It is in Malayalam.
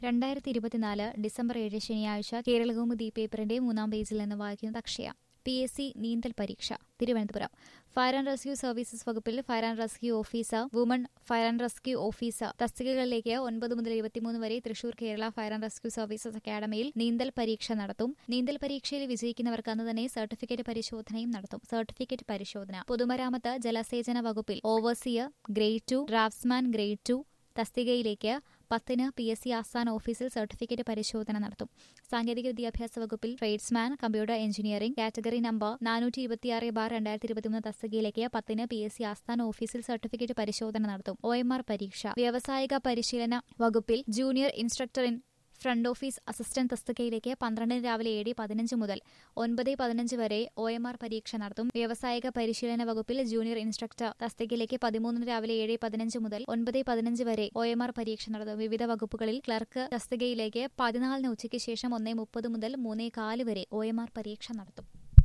രണ്ടായിരത്തി ഇരുപത്തിനാല് ഡിസംബർ ഏഴ് ശനിയാഴ്ച കേരളകൗമുദി പേപ്പറിന്റെ മൂന്നാം പേജിൽ നിന്ന് വായിക്കുന്നത് അക്ഷയ പി എസ് സി നീന്തൽ പരീക്ഷ Thiruvananthapuram fire and rescue services വകുപ്പിൽ fire and rescue officer woman fire and rescue officer തസ്തികകളിലേക്ക് ഒൻപത് മുതൽ ഇരുപത്തിമൂന്ന് വരെ Thrissur Kerala fire and rescue services അക്കാദമിയിൽ നീന്തൽ പരീക്ഷ നടത്തും നീന്തൽ പരീക്ഷയിൽ വിജയിക്കുന്നവർക്ക് അന്ന് തന്നെ സർട്ടിഫിക്കറ്റ് പരിശോധനയും നടത്തും സർട്ടിഫിക്കറ്റ് പരിശോധന പൊതുമരാമത്ത് ജലസേചന വകുപ്പിൽ overseer grade two draftsman grade two തസ്തികയിലേക്ക് പത്തിന് പി എസ് സി ആസ്ഥാന ഓഫീസിൽ സർട്ടിഫിക്കറ്റ് പരിശോധന നടത്തും സാങ്കേതിക വിദ്യാഭ്യാസ വകുപ്പിൽ tradesman computer engineering category number നാനൂറ്റി ഇരുപത്തിയാറ് ബാർ രണ്ടായിരത്തി ഇരുപത്തിമൂന്ന് തസ്തികയിലേക്ക് പത്തിന് പി എസ് സി ആസ്ഥാന ഓഫീസിൽ സർട്ടിഫിക്കറ്റ് പരിശോധന നടത്തും ഒ എം ആർ പരീക്ഷ വ്യാവസായിക പരിശീലന വകുപ്പിൽ junior instructor in front office assistant തസ്തികയിലേക്ക് പന്ത്രണ്ടിന് രാവിലെ ഏഴ് പതിനഞ്ച് മുതൽ ഒൻപത് പതിനഞ്ച് വരെ ഒ എം ആർ പരീക്ഷ നടത്തും വ്യാവസായിക പരിശീലന വകുപ്പിൽ ജൂനിയർ ഇൻസ്ട്രക്ടർ തസ്തികയിലേക്ക് പതിമൂന്നിന് രാവിലെ ഏഴ് പതിനഞ്ച് മുതൽ ഒൻപത് പതിനഞ്ച് വരെ ഒ എം ആർ പരീക്ഷ നടത്തും വിവിധ വകുപ്പുകളിൽ ക്ലർക്ക് തസ്തികയിലേക്ക് പതിനാലിന് ഉച്ചയ്ക്ക് ശേഷം ഒന്നേ മുപ്പത് മുതൽ മൂന്നേ കാല് വരെ ഒ എം ആർ പരീക്ഷ നടത്തും